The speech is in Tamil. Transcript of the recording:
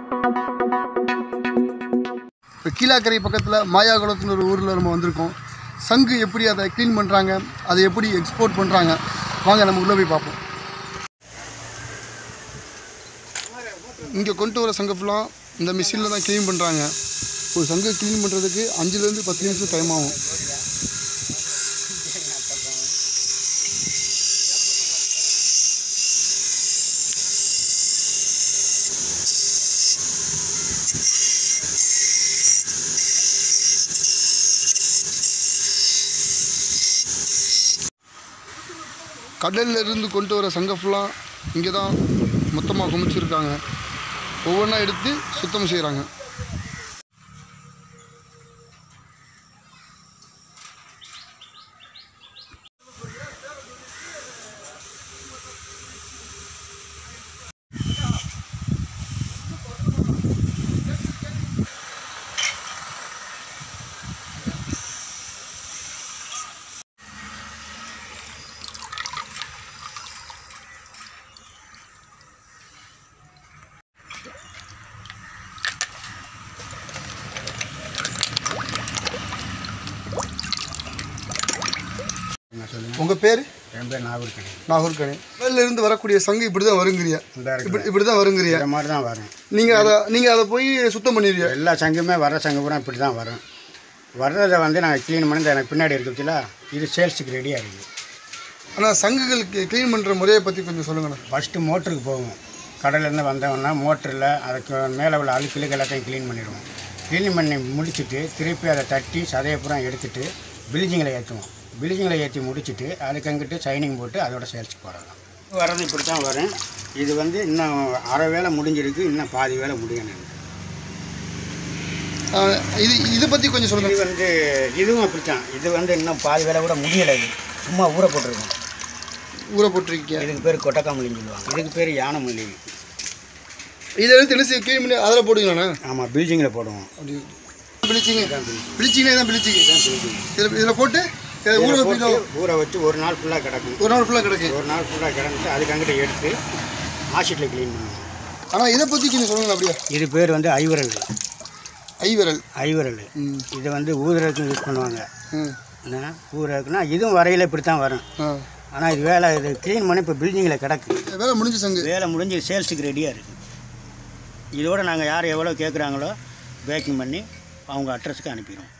இப்போ கீழாக்கரை பக்கத்தில் மாயாகுளத்துன்னு ஒரு ஊரில் நம்ம வந்திருக்கோம் சங்கு எப்படி அதை க்ளீன் பண்ணுறாங்க அதை எப்படி எக்ஸ்போர்ட் பண்ணுறாங்க வாங்க நம்ம உள்ளே போய் பார்ப்போம் இங்கே கொண்டு வர சங்கு ஃபுல்லாக இந்த மிஷினில் தான் க்ளீன் பண்ணுறாங்க ஒரு சங்கு க்ளீன் பண்ணுறதுக்கு அஞ்சுலேருந்து பத்து நிமிஷம் டைம் ஆகும் கடல்ல இருந்து கொண்டு வர சங்கம் ஃபுல்லாக இங்கே தான் மொத்தமாக குமிச்சிருக்காங்க ஒவ்வொன்றா எடுத்து சுத்தம் செய்கிறாங்க உங்கள் பேர் என் பேர் நாகூர் நாகூர்கனி கடல்ல இருந்து வரக்கூடிய சங்கு இப்படி தான் வருங்கிறியா இந்த இருக்கு இப்படி இப்படி தான் வருங்கிறியா இந்த மாதிரி தான் வரும் நீங்கள் அதை நீங்கள் அதை போய் சுத்தம் பண்ணிடுறியா எல்லா சங்குமே வர சங்கு பூரா இப்படி தான் வரும் வர்றதை வந்து நாங்கள் க்ளீன் பண்ணி இந்த எனக்கு பின்னாடி இருக்குதுல இது சேல்ஸுக்கு ரெடியாக இருக்குது ஆனால் சங்குகளுக்கு க்ளீன் பண்ணுற முறையை பற்றி கொஞ்சம் சொல்லுங்கண்ணா ஃபஸ்ட்டு மோட்டருக்கு போவோம் கடல்லேருந்து வந்தவொன்னா மோட்டரில் அதுக்கு மேலே உள்ள அழுக்கிலுக்கு எல்லாத்தையும் க்ளீன் பண்ணிடுவோம் க்ளீன் பண்ணி முடிச்சுட்டு திருப்பி அதை தட்டி சதையை பூரா எடுத்துட்டு பிளீச்சிங்கில் ஏற்றுவோம் பிளீச்சிங்கில் ஏற்றி முடிச்சுட்டு அதுக்கு அங்கிட்டு சைனிங் போட்டு அதோட சேல்ஸுக்கு போடலாம் வர்றது இப்படி தான் வரும் இது வந்து இன்னும் அரை வேலை முடிஞ்சிருக்கு இன்னும் பாதி வேலை முடியணும் ஆஹ் இது இதை பற்றி கொஞ்சம் சொல்லுங்கள் இது வந்து இதுவும் அப்படித்தான் இது வந்து இன்னும் பாதி வேலை கூட முடியலை இது சும்மா ஊற போட்டிருக்கோம் ஊற போட்டிருக்கீங்க இதுக்கு பேர் கொட்டக்காமல்லின்னு சொல்லுவாங்க இதுக்கு பேர் யானை மல்லி இதை எடுத்து என்ன செய்ய க்ளீன் பண்ணி அதில் போடுங்களாண்ணா ஆமாம் பீல்ஜிங்கில் போடுவோம் அப்படி பிளிச்சிங்க பிளிச்சிங்க தான் பிளிச்சிங்க இதில் இதில் போட்டு இதை ஊற இதில் வைப்பீங்க போட்டு ஊற வச்சு ஒரு நாள் ஃபுல்லாக கிடக்கும் ஒரு நாள் ஃபுல்லாக கிடக்கு ஒரு நாள் ஃபுல்லாக கிடந்துட்டு அதுக்கு அங்கிட்ட எடுத்து ஆசிட்டில் க்ளீன் பண்ணுவோம் ஆனால் இதை பற்றி கொஞ்சம் சொல்லுங்களேன் அப்படியே இது பேர் வந்து ஐவரல் ஐவிரல் ஐவரல் ம் இது வந்து ஊதுறதுக்கு யூஸ் பண்ணுவாங்க ம் என்ன ஊதுறதுக்குன்னா இதுவும் வரையில் இப்படி தான் வரும் ஆ ஆனால் இது வேலை இது க்ளீன் பண்ணி இப்போ பில்டிங்கில் கிடக்கு வேலை முடிஞ்சு சங்கு வேலை முடிஞ்சு சேல்ஸுக்கு ரெடியாக இருக்குது இதோட நாங்கள் யார் எவ்வளோ கேட்குறாங்களோ பேக்கிங் பண்ணி அவங்க அட்ரஸுக்கு அனுப்பிடுவோம்